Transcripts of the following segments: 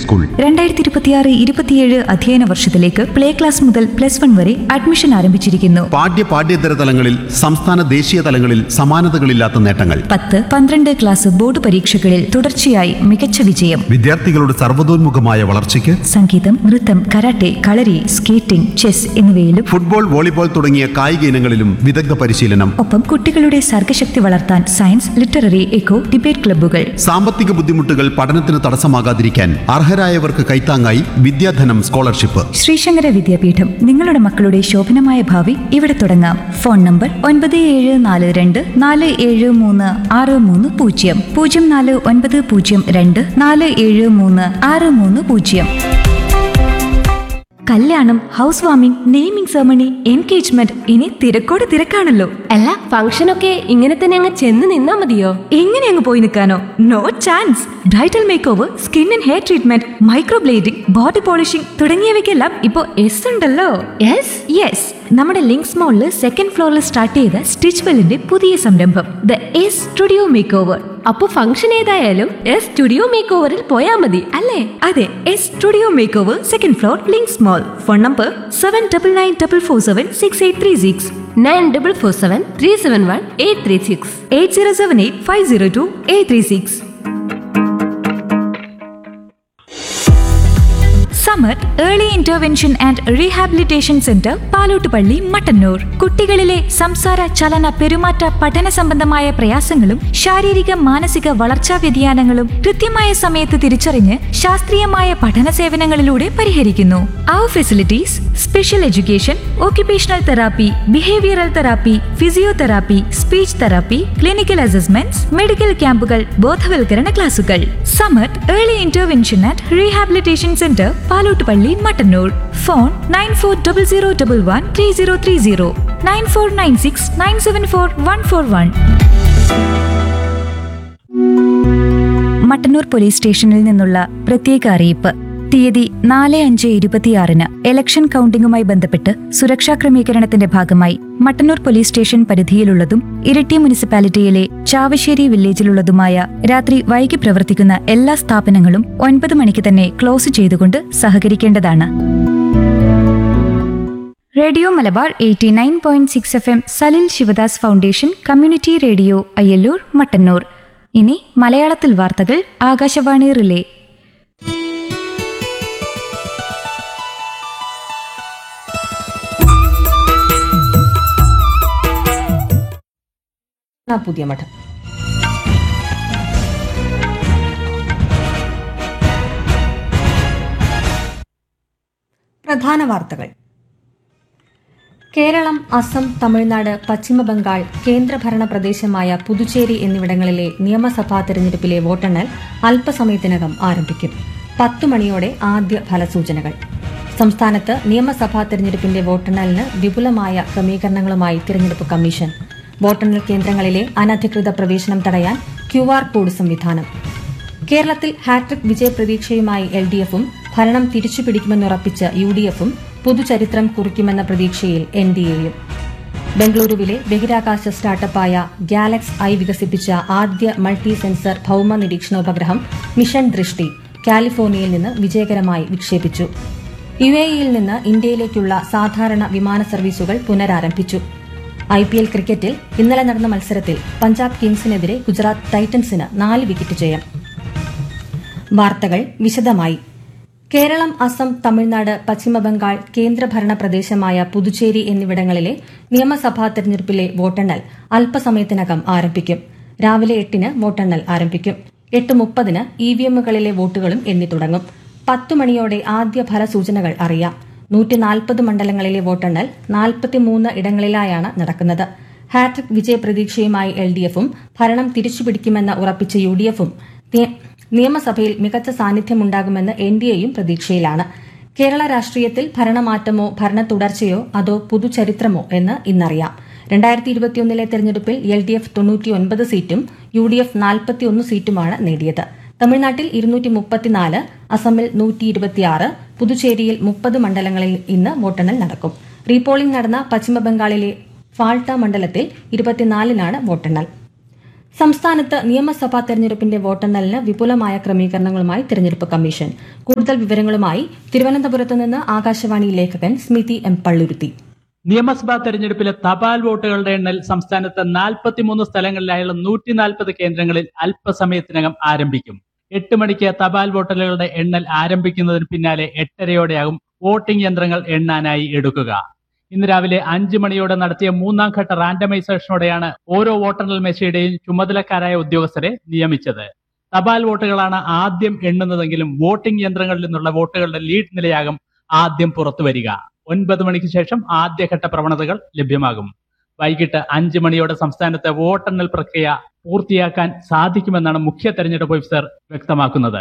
school രണ്ടായിരത്തി ഇരുപത്തിയാറ് ഇരുപത്തിയേഴ് അധ്യയന വർഷത്തിലേക്ക് പ്ലേ ക്ലാസ് മുതൽ പ്ലസ് വൺ വരെ അഡ്മിഷൻ ആരംഭിച്ചിരിക്കുന്നു പാഠ്യ പാഠ്യേതര തലങ്ങളിൽ സംസ്ഥാന ദേശീയ തലങ്ങളിൽ സമാനതകളില്ലാത്ത നേട്ടങ്ങൾ പത്ത് പന്ത്രണ്ട് ക്ലാസ് ബോർഡ് പരീക്ഷകളിൽ തുടർച്ചയായി മികച്ച വിജയം വിദ്യാർത്ഥികളുടെ സർവ്വതോന്മുഖമായ വളർച്ചയ്ക്ക് സംഗീതം നൃത്തം കരാട്ടെ കളരി സ്കേറ്റിംഗ് ചെസ് എന്നിവയിലും ഫുട്ബോൾ വോളിബോൾ തുടങ്ങിയ കായിക ഇനങ്ങളിലും വിദഗ്ധ പരിശീലനം ഒപ്പം കുട്ടികളുടെ സർഗശക്തി വളർത്താൻ സയൻസ് ലിറ്റററി എക്കോ ഡിബേറ്റ് ക്ലബ്ബുകൾ സാമ്പത്തിക ബുദ്ധിമുട്ടുകൾ പഠനത്തിന് തടസ്സമാകാതിരിക്കാൻ അർഹരായവർക്ക് കൈത്താങ്ങായി വിദ്യാധനം സ്കോളർഷിപ്പ് ശ്രീശങ്കര വിദ്യാപീഠം നിങ്ങളുടെ മക്കളുടെ ശോഭനമായ ഭാവി ഇവിടെ തുടങ്ങാം ഫോൺ നമ്പർ ഒൻപത് ഏഴ് നാല് രണ്ട് നാല് ഏഴ് മൂന്ന് ആറ് മൂന്ന് പൂജ്യം പൂജ്യം നാല് ഒൻപത് പൂജ്യം രണ്ട് നാല് ഏഴ് മൂന്ന് ആറ് മൂന്ന് പൂജ്യം കല്യാണം house warming naming ceremony engagement ഇനി തിരക്കോട് തിരക്കാണല്ലോ അല്ല ഫംഗ്ഷനൊക്കെ ഇങ്ങനെ തന്നെ അങ്ങ് ചെന്ന് നിന്നാ മതിയോ എങ്ങനെ അങ്ങ് പോയി നിൽക്കാനോ no chance bridal make over skin and hair treatment microblading body polishing തുടങ്ങിയവയ്ക്കെല്ലാം ഇപ്പോ എസ് ഉണ്ടല്ലോ യെസ് യെസ് നമ്മുടെ ലിങ്ക്സ് മോളില് സെക്കൻഡ് ഫ്ലോറിൽ സ്റ്റാർട്ട് ചെയ്ത സ്റ്റിച്ച് വെല്ലിന്റെ പുതിയ സംരംഭം the S studio make over അപ്പൊ ഫംഗ്ഷൻ ഏതായാലും എസ് സ്റ്റുഡിയോ മേക്ക് ഓവറിൽ പോയാ മതി അല്ലേ അതെ S studio make over second floor Links mall phone number seven double nine double four seven six eight three six nine double four seven three seven one eight three six eight zero seven eight five zero two eight three six Samar early intervention and rehabilitation centre Palottupalli Mattannur കുട്ടികളിലെ സംസാര ചലന പെരുമാറ്റ പഠന സംബന്ധമായ പ്രയാസങ്ങളും ശാരീരിക മാനസിക വളർച്ചാ വ്യതിയാനങ്ങളും കൃത്യമായ സമയത്ത് തിരിച്ചറിഞ്ഞ് ശാസ്ത്രീയമായ പഠന സേവനങ്ങളിലൂടെ പരിഹരിക്കുന്നു അവർ facilities special education occupational therapy behavioural therapy physiotherapy speech therapy clinical assessments medical ക്യാമ്പുകൾ ബോധവൽക്കരണ ക്ലാസുകൾ Samar early intervention and rehabilitation centre Palottupalli Mattannur phone nine four double zero double one three zero three zero nine four nine six nine seven four one four one Mattannur police സ്റ്റേഷനിൽ നിന്നുള്ള പ്രത്യേക അറിയിപ്പ് തീയതി നാല് അഞ്ച് ഇരുപത്തിയാറിന് ഇലക്ഷൻ കൗണ്ടിംഗുമായി ബന്ധപ്പെട്ട് സുരക്ഷാ ക്രമീകരണത്തിന്റെ ഭാഗമായി മട്ടന്നൂർ പോലീസ് സ്റ്റേഷൻ പരിധിയിലുള്ളതും ഇരിട്ടി മുനിസിപ്പാലിറ്റിയിലെ ചാവശ്ശേരി വില്ലേജിലുള്ളതുമായ രാത്രി വൈകി പ്രവർത്തിക്കുന്ന എല്ലാ സ്ഥാപനങ്ങളും ഒൻപത് മണിക്ക് തന്നെ ക്ലോസ് ചെയ്തുകൊണ്ട് സഹകരിക്കേണ്ടതാണ് radio Malabar eighty nine point six F M Salil Sivadas foundation community radio Ayyallur Mattannur ഇനി മലയാളത്തിൽ വാർത്തകൾ ആകാശവാണി റിലേ പുതിയ മഠം പ്രധാന വാർത്തകൾ കേരളം അസം തമിഴ്നാട് പശ്ചിമബംഗാൾ കേന്ദ്രഭരണ പ്രദേശമായ പുതുച്ചേരി എന്നിവിടങ്ങളിലെ നിയമസഭാ തെരഞ്ഞെടുപ്പിലെ വോട്ടെണ്ണൽ അല്പസമയത്തിനകം ആരംഭിക്കും പത്തു മണിയോടെ ആദ്യ ഫലസൂചനകൾ സംസ്ഥാനത്ത് നിയമസഭാ തെരഞ്ഞെടുപ്പിന്റെ വോട്ടെണ്ണലിന് വിപുലമായ ക്രമീകരണങ്ങളുമായി തിരഞ്ഞെടുപ്പ് കമ്മീഷൻ വോട്ടെണ്ണൽ കേന്ദ്രങ്ങളിലെ അനധികൃത പ്രവേശനം തടയാൻ ക്യു ആർ കോഡ് സംവിധാനം കേരളത്തിൽ ഹാട്രിക് വിജയപ്രതീക്ഷയുമായി എൽ ഡി എഫും ഭരണം തിരിച്ചുപിടിക്കുമെന്നുറപ്പിച്ച യു ഡി എഫും പുതുചരിത്രം കുറിക്കുമെന്ന പ്രതീക്ഷയിൽ എൻ ഡി എയും ബംഗളൂരുവിലെ ബഹിരാകാശ സ്റ്റാർട്ടപ്പായ ഗാലക്സ് ഐ വികസിപ്പിച്ച ആദ്യ മൾട്ടി സെൻസർ ഭൌമ നിരീക്ഷണോപഗ്രഹം മിഷൻ ദൃഷ്ടി കാലിഫോർണിയയിൽ നിന്ന് വിജയകരമായി വിക്ഷേപിച്ചു യു എയിൽ നിന്ന് ഇന്ത്യയിലേക്കുള്ള സാധാരണ വിമാന സർവീസുകൾ പുനരാരംഭിച്ചു ഐ പി എൽ ക്രിക്കറ്റിൽ ഇന്നലെ നടന്ന മത്സരത്തിൽ പഞ്ചാബ് കിങ്സിനെതിരെ ഗുജറാത്ത് ടൈറ്റൻസിന് നാല് വിക്കറ്റ് ജയം വാർത്തകൾ വിശദമായി കേരളം അസം തമിഴ്നാട് പശ്ചിമബംഗാൾ കേന്ദ്രഭരണ പ്രദേശമായ പുതുച്ചേരി എന്നിവിടങ്ങളിലെ നിയമസഭാ തെരഞ്ഞെടുപ്പിലെ വോട്ടെണ്ണൽ അല്പസമയത്തിനകം ആരംഭിക്കും രാവിലെ എട്ടിന് വോട്ടെണ്ണൽ ആരംഭിക്കും എട്ട് മുപ്പതിന് ഇവിഎമ്മുകളിലെ വോട്ടുകളും എണ്ണി തുടങ്ങും പത്തു മണിയോടെ ആദ്യ ഫലസൂചനകൾ അറിയാം നൂറ്റി നാൽപ്പത് മണ്ഡലങ്ങളിലെ വോട്ടെണ്ണൽ നാൽപ്പത്തിമൂന്ന് ഇടങ്ങളിലായാണ് നടക്കുന്നത് ഹാട്രിക് വിജയപ്രതീക്ഷയുമായി എൽ ഡി എഫും ഭരണം തിരിച്ചുപിടിക്കുമെന്ന് ഉറപ്പിച്ച യു ഡി എഫും നിയമസഭയിൽ മികച്ച സാന്നിധ്യമുണ്ടാകുമെന്ന് എൻ ഡി എയും പ്രതീക്ഷയിലാണ് കേരള രാഷ്ട്രീയത്തിൽ ഭരണമാറ്റമോ ഭരണ തുടർച്ചയോ അതോ പുതുചരിത്രമോ എന്ന് ഇന്നറിയാം രണ്ടായിരത്തി ഇരുപത്തിയൊന്നിലെ തെരഞ്ഞെടുപ്പിൽ എൽ ഡി എഫ് തൊണ്ണൂറ്റിയൊൻപത് സീറ്റും യു ഡി എഫ് നാൽപ്പത്തിയൊന്ന് സീറ്റുമാണ് നേടിയത് തമിഴ്നാട്ടിൽ ഇരുന്നൂറ്റി മുപ്പത്തിനാല് അസമിൽ നൂറ്റി ഇരുപത്തിയാറ് പുതുച്ചേരിയിൽ മുപ്പത് മണ്ഡലങ്ങളിൽ ഇന്ന് വോട്ടെണ്ണൽ നടക്കും റീപോളിംഗ് നടന്ന പശ്ചിമബംഗാളിലെ ഫാൾട്ട മണ്ഡലത്തിൽ ഇരുപത്തിനാലിനാണ് വോട്ടെണ്ണൽ സംസ്ഥാനത്ത് നിയമസഭാ തെരഞ്ഞെടുപ്പിന്റെ വോട്ടെണ്ണലിന് വിപുലമായ ക്രമീകരണങ്ങളുമായി തെരഞ്ഞെടുപ്പ് കമ്മീഷൻ കൂടുതൽ വിവരങ്ങളുമായി തിരുവനന്തപുരത്ത് നിന്ന് ആകാശവാണി ലേഖകൻ സ്മിതി എം പള്ളുരുത്തി നിയമസഭാ തെരഞ്ഞെടുപ്പിലെ തപാൽ വോട്ടുകളുടെ എണ്ണൽ സംസ്ഥാനത്ത് നാൽപ്പത്തിമൂന്ന് സ്ഥലങ്ങളിലായുള്ള നൂറ്റി നാൽപ്പത് കേന്ദ്രങ്ങളിൽ അല്പസമയത്തിനകം ആരംഭിക്കും എട്ട് മണിക്ക് തപാൽ വോട്ടലുകളുടെ എണ്ണൽ ആരംഭിക്കുന്നതിന് പിന്നാലെ എട്ടരയോടെയാകും വോട്ടിംഗ് യന്ത്രങ്ങൾ എണ്ണാനായി എടുക്കുക ഇന്ന് രാവിലെ അഞ്ച് മണിയോടെ നടത്തിയ മൂന്നാം ഘട്ട റാൻഡമൈസേഷനോടെയാണ് ഓരോ വോട്ടെണ്ണൽ മെഷീന്റെയും ചുമതലക്കാരായ ഉദ്യോഗസ്ഥരെ നിയമിച്ചത് തപാൽ വോട്ടുകളാണ് ആദ്യം എണ്ണുന്നതെങ്കിലും വോട്ടിംഗ് യന്ത്രങ്ങളിൽ നിന്നുള്ള വോട്ടുകളുടെ ലീഡ് നിലയാകും ആദ്യം പുറത്തു വരിക ഒൻപത് മണിക്ക് ശേഷം ആദ്യഘട്ട പ്രവണതകൾ ലഭ്യമാകും വൈകിട്ട് അഞ്ച് മണിയോടെ സംസ്ഥാനത്തെ വോട്ടെണ്ണൽ പ്രക്രിയ പൂർത്തിയാക്കാൻ സാധിക്കുമെന്നാണ് മുഖ്യ തെരഞ്ഞെടുപ്പ് ഓഫീസർ വ്യക്തമാക്കുന്നത്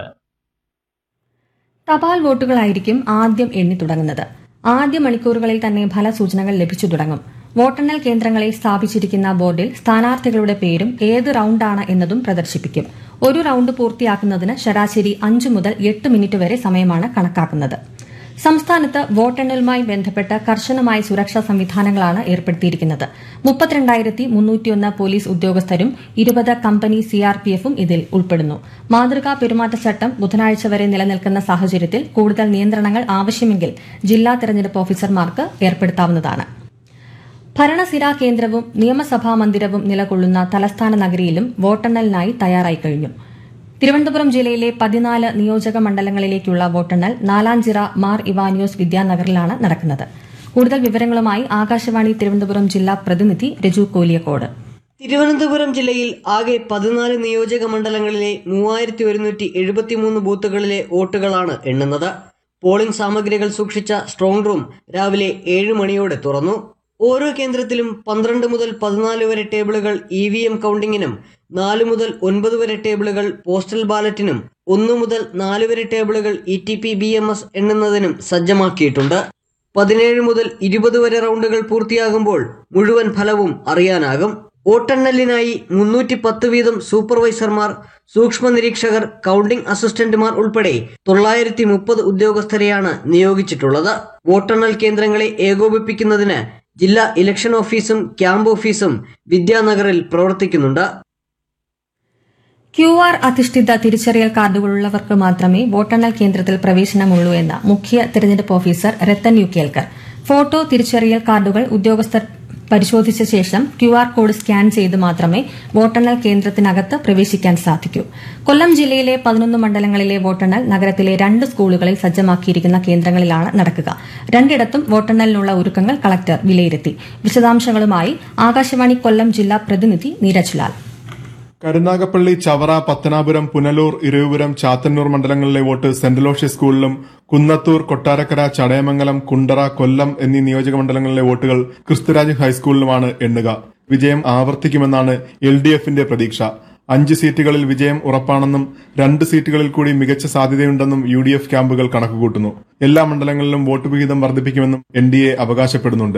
തപാൽ വോട്ടുകളായിരിക്കും ആദ്യം എണ്ണി തുടങ്ങുന്നത് ആദ്യ മണിക്കൂറുകളിൽ തന്നെ ഫലസൂചനകൾ ലഭിച്ചു തുടങ്ങും വോട്ടെണ്ണൽ കേന്ദ്രങ്ങളിൽ സ്ഥാപിച്ചിരിക്കുന്ന ബോർഡിൽ സ്ഥാനാർത്ഥികളുടെ പേരും ഏത് റൌണ്ടാണ് എന്നതും പ്രദർശിപ്പിക്കും ഒരു റൌണ്ട് പൂർത്തിയാക്കുന്നതിന് ശരാശരി അഞ്ചു മുതൽ എട്ട് മിനിറ്റ് വരെ സമയമാണ് കണക്കാക്കുന്നത് സംസ്ഥാനത്ത് വോട്ടെണ്ണലുമായി ബന്ധപ്പെട്ട് കർശനമായ സുരക്ഷാ സംവിധാനങ്ങളാണ് ഏർപ്പെടുത്തിയിരിക്കുന്നത് മുപ്പത്തിരണ്ടായിരത്തി മുന്നൂറ്റിയൊന്ന് പോലീസ് ഉദ്യോഗസ്ഥരും ഇരുപത് കമ്പനി സിആർപിഎഫും ഇതിൽ ഉൾപ്പെടുന്നു മാതൃകാ പെരുമാറ്റച്ചട്ടം ബുധനാഴ്ച വരെ നിലനിൽക്കുന്ന സാഹചര്യത്തിൽ കൂടുതൽ നിയന്ത്രണങ്ങൾ ആവശ്യമെങ്കിൽ ജില്ലാ തെരഞ്ഞെടുപ്പ് ഓഫീസർമാർക്ക് ഏർപ്പെടുത്താവുന്നതാണ് ഭരണസിരാ കേന്ദ്രവും നിയമസഭാ മന്ദിരവും നിലകൊള്ളുന്ന തലസ്ഥാന നഗരിയിലും വോട്ടെണ്ണലിനായി തയ്യാറായി കഴിഞ്ഞു തിരുവനന്തപുരം ജില്ലയിലെ പതിനാല് നിയോജക മണ്ഡലങ്ങളിലേക്കുള്ള വോട്ടെണ്ണൽ നാലാഞ്ചിറ മാർ ഇവാനിയോസ് വിദ്യാനഗറിലാണ് നടക്കുന്നത് കൂടുതൽ വിവരങ്ങളുമായി ആകാശവാണി തിരുവനന്തപുരം ജില്ലാ പ്രതിനിധി രജു കോലിയക്കോട് തിരുവനന്തപുരം ജില്ലയിൽ ആകെ പതിനാല് നിയോജക മണ്ഡലങ്ങളിലെ മൂവായിരത്തി ഒരുന്നൂറ്റി എഴുപത്തിമൂന്ന് ബൂത്തുകളിലെ വോട്ടുകളാണ് എണ്ണുന്നത് പോളിംഗ് സാമഗ്രികൾ സൂക്ഷിച്ച സ്ട്രോങ് റൂം രാവിലെ ഏഴ് മണിയോടെ തുറന്നു ഓരോ കേന്ദ്രത്തിലും പന്ത്രണ്ട് മുതൽ പതിനാല് വരെ ടേബിളുകൾ ഇ വി എം കൗണ്ടിങ്ങിനും നാല് മുതൽ ഒൻപത് വരെ ടേബിളുകൾ പോസ്റ്റൽ ബാലറ്റിനും ഒന്ന് മുതൽ നാല് വരെ ടേബിളുകൾ E T P B M S എണ്ണുന്നതിനും സജ്ജമാക്കിയിട്ടുണ്ട് പതിനേഴ് മുതൽ ഇരുപത് വരെ റൗണ്ടുകൾ പൂർത്തിയാകുമ്പോൾ മുഴുവൻ ഫലവും അറിയാനാകും വോട്ടെണ്ണലിനായി മുന്നൂറ്റി പത്ത് വീതം സൂപ്പർവൈസർമാർ സൂക്ഷ്മ നിരീക്ഷകർ കൗണ്ടിംഗ് അസിസ്റ്റന്റുമാർ ഉൾപ്പെടെ തൊള്ളായിരത്തി മുപ്പത് ഉദ്യോഗസ്ഥരെയാണ് നിയോഗിച്ചിട്ടുള്ളത് വോട്ടെണ്ണൽ കേന്ദ്രങ്ങളെ ഏകോപിപ്പിക്കുന്നതിന് ജില്ലാ ഇലക്ഷൻ ഓഫീസും ക്യാമ്പ് ഓഫീസും വിദ്യാനഗറിൽ പ്രവർത്തിക്കുന്നുണ്ട് ക്യു ആർ അധിഷ്ഠിത തിരിച്ചറിയൽ കാർഡുകളുള്ളവർക്ക് മാത്രമേ വോട്ടെണ്ണൽ കേന്ദ്രത്തിൽ പ്രവേശനമുള്ളൂ എന്ന് മുഖ്യ തെരഞ്ഞെടുപ്പ് officer Rathan U Kelkar photo തിരിച്ചറിയൽ കാർഡുകൾ ഉദ്യോഗസ്ഥർ പരിശോധിച്ച ശേഷം ക്യു ആർ കോഡ് സ്കാൻ ചെയ്ത് മാത്രമേ വോട്ടെണ്ണൽ കേന്ദ്രത്തിനകത്ത് പ്രവേശിക്കാൻ സാധിക്കൂ കൊല്ലം ജില്ലയിലെ പതിനൊന്ന് മണ്ഡലങ്ങളിലെ വോട്ടെണ്ണൽ നഗരത്തിലെ രണ്ട് സ്കൂളുകളിൽ സജ്ജമാക്കിയിരിക്കുന്ന കേന്ദ്രങ്ങളിലാണ് നടക്കുക രണ്ടിടത്തും വോട്ടെണ്ണലിനുള്ള ഒരുക്കങ്ങൾ കളക്ടർ വിലയിരുത്തി വിശദാംശങ്ങളുമായി ആകാശവാണി കൊല്ലം ജില്ലാ പ്രതിനിധി നീരജ് ലാൽ കരുനാഗപ്പള്ളി ചവറ പത്തനാപുരം പുനലൂർ ഇരവിപുരം ചാത്തന്നൂർ മണ്ഡലങ്ങളിലെ വോട്ട് സെന്റ് ലോഷി സ്കൂളിലും കുന്നത്തൂർ കൊട്ടാരക്കര ചടയമംഗലം കുണ്ടറ കൊല്ലം എന്നീ നിയോജക മണ്ഡലങ്ങളിലെ വോട്ടുകൾ ക്രിസ്തുരാജ് ഹൈസ്കൂളിലുമാണ് എണ്ണുക വിജയം ആവർത്തിക്കുമെന്നാണ് എൽ ഡി എഫിന്റെ പ്രതീക്ഷ അഞ്ച് സീറ്റുകളിൽ വിജയം ഉറപ്പാണെന്നും രണ്ട് സീറ്റുകളിൽ കൂടി മികച്ച സാധ്യതയുണ്ടെന്നും യു ഡി എഫ് ക്യാമ്പുകൾ കണക്കുകൂട്ടുന്നു എല്ലാ മണ്ഡലങ്ങളിലും വോട്ട് വിഹിതം വർദ്ധിപ്പിക്കുമെന്നും എൻ ഡി എ അവകാശപ്പെടുന്നുണ്ട്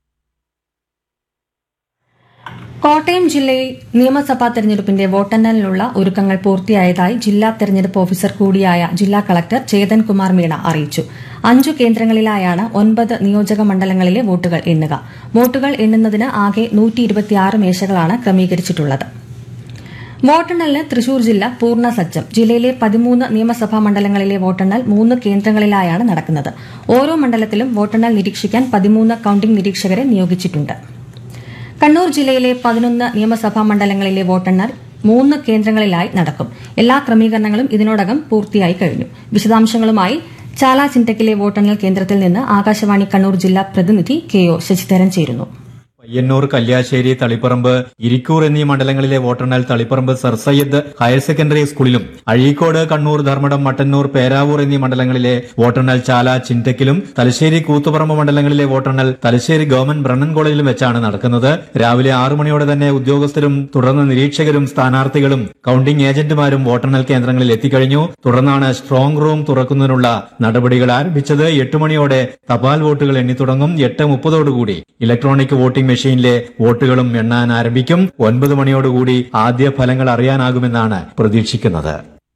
കോട്ടയം ജില്ലയിൽ നിയമസഭാ തെരഞ്ഞെടുപ്പിന്റെ വോട്ടെണ്ണലിനുള്ള ഒരുക്കങ്ങൾ പൂർത്തിയായതായി ജില്ലാ തെരഞ്ഞെടുപ്പ് ഓഫീസർ കൂടിയായ ജില്ലാ കളക്ടർ ചേതൻ കുമാർ മീണ അറിയിച്ചു അഞ്ചു കേന്ദ്രങ്ങളിലായാണ് ഒൻപത് നിയോജക മണ്ഡലങ്ങളിലെ വോട്ടുകൾ എണ്ണുക വോട്ടുകൾ എണ്ണുന്നതിന് ആകെ നൂറ്റി ഇരുപത്തിയാറ് മേശകളാണ് ക്രമീകരിച്ചിട്ടുള്ളത് വോട്ടെണ്ണലിന് തൃശൂർ ജില്ല പൂർണ്ണ സജ്ജം ജില്ലയിലെ പതിമൂന്ന് നിയമസഭാ മണ്ഡലങ്ങളിലെ വോട്ടെണ്ണൽ മൂന്ന് കേന്ദ്രങ്ങളിലായാണ് നടക്കുന്നത് ഓരോ മണ്ഡലത്തിലും വോട്ടെണ്ണൽ നിരീക്ഷിക്കാൻ പതിമൂന്ന് കൌണ്ടിംഗ് നിരീക്ഷകരെ നിയോഗിച്ചിട്ടുണ്ട് കണ്ണൂർ ജില്ലയിലെ പതിനൊന്ന് നിയമസഭാ മണ്ഡലങ്ങളിലെ വോട്ടെണ്ണൽ മൂന്ന് കേന്ദ്രങ്ങളിലായി നടക്കും എല്ലാ ക്രമീകരണങ്ങളും ഇതിനോടകം പൂർത്തിയായി കഴിഞ്ഞു വിശദാംശങ്ങളുമായി ചാല ചിന്തക്കിലെ വോട്ടെണ്ണൽ കേന്ദ്രത്തിൽ നിന്ന് ആകാശവാണി കണ്ണൂർ ജില്ലാ പ്രതിനിധി കെ ഒ ശശിധരൻ ചേരുന്നു പയ്യന്നൂർ കല്യാശ്ശേരി തളിപ്പറമ്പ് ഇരിക്കൂർ എന്നീ മണ്ഡലങ്ങളിലെ വോട്ടെണ്ണൽ Taliparamba sir Syed higher secondary സ്കൂളിലും അഴീക്കോട് കണ്ണൂർ ധർമ്മടം മട്ടന്നൂർ പേരാവൂർ എന്നീ മണ്ഡലങ്ങളിലെ വോട്ടെണ്ണൽ ചാല ചിന്തക്കിലും തലശ്ശേരി കൂത്തുപറമ്പ് മണ്ഡലങ്ങളിലെ വോട്ടെണ്ണൽ തലശ്ശേരി ഗവൺമെന്റ് ബ്രണ്ണൻ കോളേജിലും വെച്ചാണ് നടക്കുന്നത് രാവിലെ ആറു മണിയോടെ തന്നെ ഉദ്യോഗസ്ഥരും തുടർന്ന് നിരീക്ഷകരും സ്ഥാനാർത്ഥികളും കൌണ്ടിംഗ് ഏജന്റുമാരും വോട്ടെണ്ണൽ കേന്ദ്രങ്ങളിൽ എത്തിക്കഴിഞ്ഞു തുടർന്നാണ് സ്ട്രോങ് റൂം തുറക്കുന്നതിനുള്ള നടപടികൾ ആരംഭിച്ചത് എട്ട് മണിയോടെ തപാൽ വോട്ടുകൾ എണ്ണി തുടങ്ങും എട്ട് മുപ്പതോടുകൂടി ഇലക്ട്രോണിക് വോട്ടിംഗ് മെഷീനിലെ വോട്ടുകളും എണ്ണാൻ ആരംഭിക്കും ഒൻപത് മണിയോടുകൂടി ആദ്യ ഫലങ്ങൾ അറിയാനാകുമെന്നാണ് പ്രതീക്ഷിക്കുന്നത്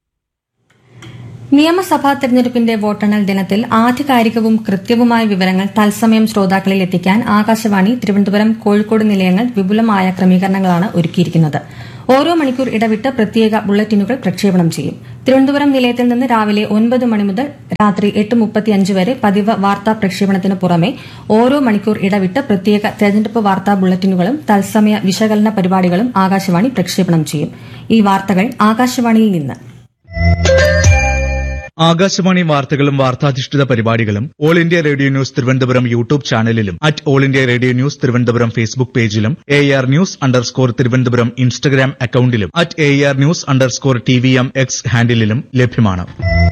നിയമസഭാ തെരഞ്ഞെടുപ്പിന്റെ വോട്ടെണ്ണൽ ദിനത്തിൽ ആധികാരികവും കൃത്യവുമായ വിവരങ്ങൾ തത്സമയം ശ്രോതാക്കളിൽ എത്തിക്കാൻ ആകാശവാണി തിരുവനന്തപുരം കോഴിക്കോട് നിലയങ്ങൾ വിപുലമായ ക്രമീകരണങ്ങളാണ് ഒരുക്കിയിരിക്കുന്നത് ഓരോ മണിക്കൂർ ഇടവിട്ട് പ്രത്യേക ബുള്ളറ്റിനുകൾ പ്രക്ഷേപണം ചെയ്യും തിരുവനന്തപുരം നിലയത്തിൽ നിന്ന് രാവിലെ ഒൻപത് മണി മുതൽ രാത്രി എട്ട് മുപ്പത്തിയഞ്ച് വരെ പതിവ് വാർത്താ പ്രക്ഷേപണത്തിന് പുറമെ ഓരോ മണിക്കൂർ ഇടവിട്ട് പ്രത്യേക തെരഞ്ഞെടുപ്പ് വാർത്താ ബുള്ളറ്റിനുകളും തത്സമയ വിശകലന പരിപാടികളും ആകാശവാണി പ്രക്ഷേപണം ചെയ്യും ഈ വാർത്തകൾ ആകാശവാണിയിൽ നിന്ന് ആകാശവാണി വാർത്തകളും വാർത്താധിഷ്ഠിത പരിപാടികളും all India radio news Thiruvananthapuram YouTube ചാനലിലും at all India radio news Thiruvananthapuram Facebook പേജിലും A R news underscore Thiruvananthapuram Instagram അക്കൌണ്ടിലും at A R news underscore T V M X ഹാൻഡിലും ലഭ്യമാണ്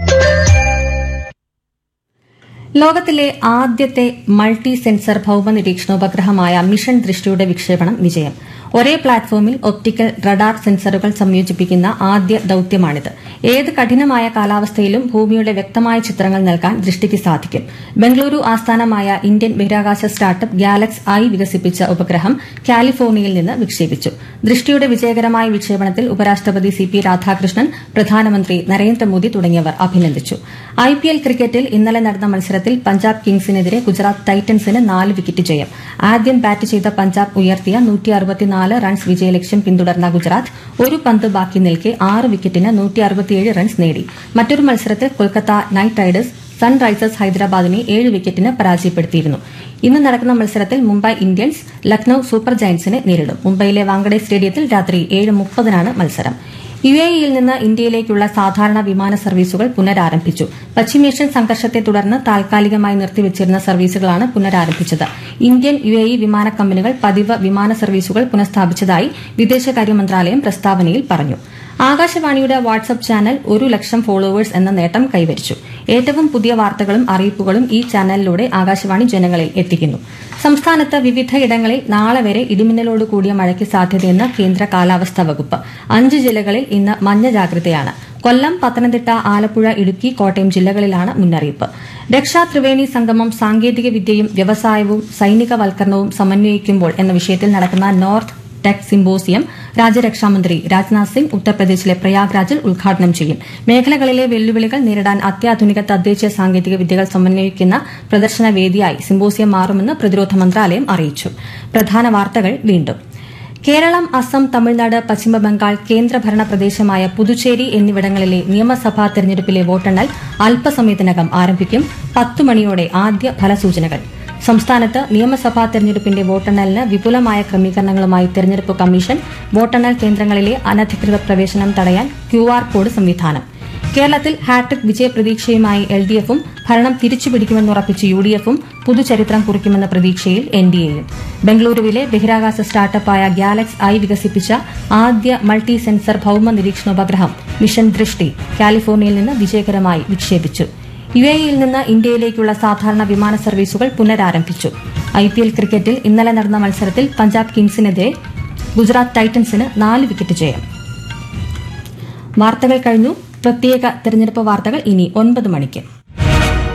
ലോകത്തിലെ ആദ്യത്തെ മൾട്ടി സെൻസർ ഭൌമ നിരീക്ഷണോപഗ്രഹമായ മിഷൻ ദൃഷ്ടിയുടെ വിക്ഷേപണം വിജയം ഒരേ പ്ലാറ്റ്ഫോമിൽ ഒപ്റ്റിക്കൽ റഡാർ സെൻസറുകൾ സംയോജിപ്പിക്കുന്ന ആദ്യ ദൌത്യമാണിത് ഏത് കഠിനമായ കാലാവസ്ഥയിലും ഭൂമിയുടെ വ്യക്തമായ ചിത്രങ്ങൾ നൽകാൻ ദൃഷ്ടിക്ക് സാധിക്കും ബംഗളൂരു ആസ്ഥാനമായ ഇന്ത്യൻ ബഹിരാകാശ സ്റ്റാർട്ടപ്പ് ഗാലക്സ് ഐ വികസിപ്പിച്ച ഉപഗ്രഹം കാലിഫോർണിയയിൽ നിന്ന് വിക്ഷേപിച്ചു ദൃഷ്ടിയുടെ വിജയകരമായ വിക്ഷേപണത്തിൽ ഉപരാഷ്ട്രപതി സി പി രാധാകൃഷ്ണൻ പ്രധാനമന്ത്രി നരേന്ദ്രമോദി തുടങ്ങിയവർ അഭിനന്ദിച്ചു ഐ പി എൽ ക്രിക്കറ്റിൽ ഇന്നലെ നടന്ന മത്സരത്തിൽ പഞ്ചാബ് കിങ്സിനെതിരെ ഗുജറാത്ത് ടൈറ്റൻസിന് നാല് വിക്കറ്റ് ജയം ആദ്യം ബാറ്റ് ചെയ്ത പഞ്ചാബ് ഉയർത്തിയ നൂറ്റി അറുപത്തിനാല് റൺസ് വിജയലക്ഷ്യം പിന്തുടർന്ന ഗുജറാത്ത് ഒരു പന്ത് ബാക്കി നിൽക്കെ ആറ് വിക്കറ്റിന് നൂറ്റി അറുപത്തിയേഴ് റൺസ് നേടി മറ്റൊരു മത്സരത്തിൽ കൊൽക്കത്ത നൈറ്റ് റൈഡേഴ്സ് സൺറൈസേഴ്സ് ഹൈദരാബാദിനെ ഏഴ് വിക്കറ്റിന് പരാജയപ്പെടുത്തിയിരുന്നു ഇന്ന് നടക്കുന്ന മത്സരത്തിൽ മുംബൈ ഇന്ത്യൻസ് ലക്നൌ സൂപ്പർ ജയന്റ്സിനെ നേരിടും മുംബൈയിലെ വാങ്കഡെ സ്റ്റേഡിയത്തിൽ രാത്രി ഏഴ് മുപ്പതിനാണ് മത്സരം യു എ ഇയിൽ നിന്ന് ഇന്ത്യയിലേക്കുള്ള സാധാരണ വിമാന സർവീസുകൾ പുനരാരംഭിച്ചു പശ്ചിമേഷ്യൻ സംഘർഷത്തെ തുടർന്ന് താൽക്കാലികമായി നിർത്തിവച്ചിരുന്ന സർവീസുകളാണ് പുനരാരംഭിച്ചത് ഇന്ത്യൻ യു എ ഇ വിമാന കമ്പനികൾ പതിവ് വിമാന സർവീസുകൾ പുനഃസ്ഥാപിച്ചതായി വിദേശകാര്യ മന്ത്രാലയം പ്രസ്താവനയിൽ പറഞ്ഞു ആകാശവാണിയുടെ വാട്സ്ആപ്പ് ചാനൽ ഒരു ലക്ഷം ഫോളോവേഴ്സ് എന്ന നേട്ടം കൈവരിച്ചു ഏറ്റവും പുതിയ വാർത്തകളും അറിയിപ്പുകളും ഈ ചാനലിലൂടെ ആകാശവാണി ജനങ്ങളിൽ എത്തിക്കുന്നു സംസ്ഥാനത്ത് വിവിധയിടങ്ങളിൽ നാളെ വരെ ഇടിമിന്നലോട് കൂടിയ മഴയ്ക്ക് സാധ്യതയെന്ന് കേന്ദ്ര കാലാവസ്ഥാ വകുപ്പ് അഞ്ച് ജില്ലകളിൽ ഇന്ന് മഞ്ഞ ജാഗ്രതയാണ് കൊല്ലം പത്തനംതിട്ട ആലപ്പുഴ ഇടുക്കി കോട്ടയം ജില്ലകളിലാണ് മുന്നറിയിപ്പ് രക്ഷാ ത്രിവേണി സംഗമം സാങ്കേതിക വിദ്യയും വ്യവസായവും സൈനികവൽക്കരണവും സമന്വയിക്കുമ്പോൾ എന്ന വിഷയത്തിൽ നടക്കുന്ന നോർത്ത് ടെക് സിംബോസിയം രാജ്യരക്ഷാമന്ത്രി രാജ്നാഥ് സിംഗ് ഉത്തർപ്രദേശിലെ പ്രയാഗ്രാജിൽ ഉദ്ഘാടനം ചെയ്യും മേഖലകളിലെ വെല്ലുവിളികൾ നേരിടാൻ അത്യാധുനിക തദ്ദേശീയ സാങ്കേതിക വിദ്യകൾ സമന്വയിക്കുന്ന പ്രദർശന വേദിയായി സിംബോസിയം മാറുമെന്ന് പ്രതിരോധ മന്ത്രാലയം അറിയിച്ചു പ്രധാന വാർത്തകൾ വീണ്ടും കേരളം അസം തമിഴ്നാട് പശ്ചിമബംഗാൾ കേന്ദ്രഭരണ പ്രദേശമായ പുതുച്ചേരി എന്നിവിടങ്ങളിലെ നിയമസഭാ തെരഞ്ഞെടുപ്പിലെ വോട്ടെണ്ണൽ അല്പസമയത്തിനകം ആരംഭിക്കും പത്തു മണിയോടെ ആദ്യ ഫലസൂചനകൾ സംസ്ഥാനത്ത് നിയമസഭാ തെരഞ്ഞെടുപ്പിന്റെ വോട്ടെണ്ണലിന് വിപുലമായ ക്രമീകരണങ്ങളുമായി തെരഞ്ഞെടുപ്പ് കമ്മീഷൻ വോട്ടെണ്ണൽ കേന്ദ്രങ്ങളിലെ അനധികൃത പ്രവേശനം തടയാൻ ക്യുആർ കോഡ് സംവിധാനം കേരളത്തിൽ ഹാട്രിക് വിജയപ്രതീക്ഷയുമായി എൽ ഡി എഫും ഭരണം തിരിച്ചുപിടിക്കുമെന്നുറപ്പിച്ച് യു ഡി എഫും പുതുചരിത്രം കുറിക്കുമെന്ന പ്രതീക്ഷയിൽ എൻ ഡി എയും ബംഗളൂരുവിലെ ബഹിരാകാശ സ്റ്റാർട്ടപ്പായ ഗാലക്സ് ഐ വികസിപ്പിച്ച ആദ്യ മൾട്ടി സെൻസർ ഭൌമ നിരീക്ഷണോപഗ്രഹം മിഷൻ ദൃഷ്ടി കാലിഫോർണിയയിൽ നിന്ന് വിജയകരമായി വിക്ഷേപിച്ചു യു എയിൽ നിന്ന് ഇന്ത്യയിലേക്കുള്ള സാധാരണ വിമാന സർവീസുകൾ പുനരാരംഭിച്ചു ഐ പി എൽ ക്രിക്കറ്റിൽ ഇന്നലെ നടന്ന മത്സരത്തിൽ പഞ്ചാബ് കിങ്സിനെതിരെ ഗുജറാത്ത് ടൈറ്റൻസിന് നാല് വിക്കറ്റ് ജയം വാർത്തകൾ കഴിഞ്ഞു പ്രത്യേക തെരഞ്ഞെടുപ്പ് വാർത്തകൾ ഇനി ഒൻപത് മണിക്ക്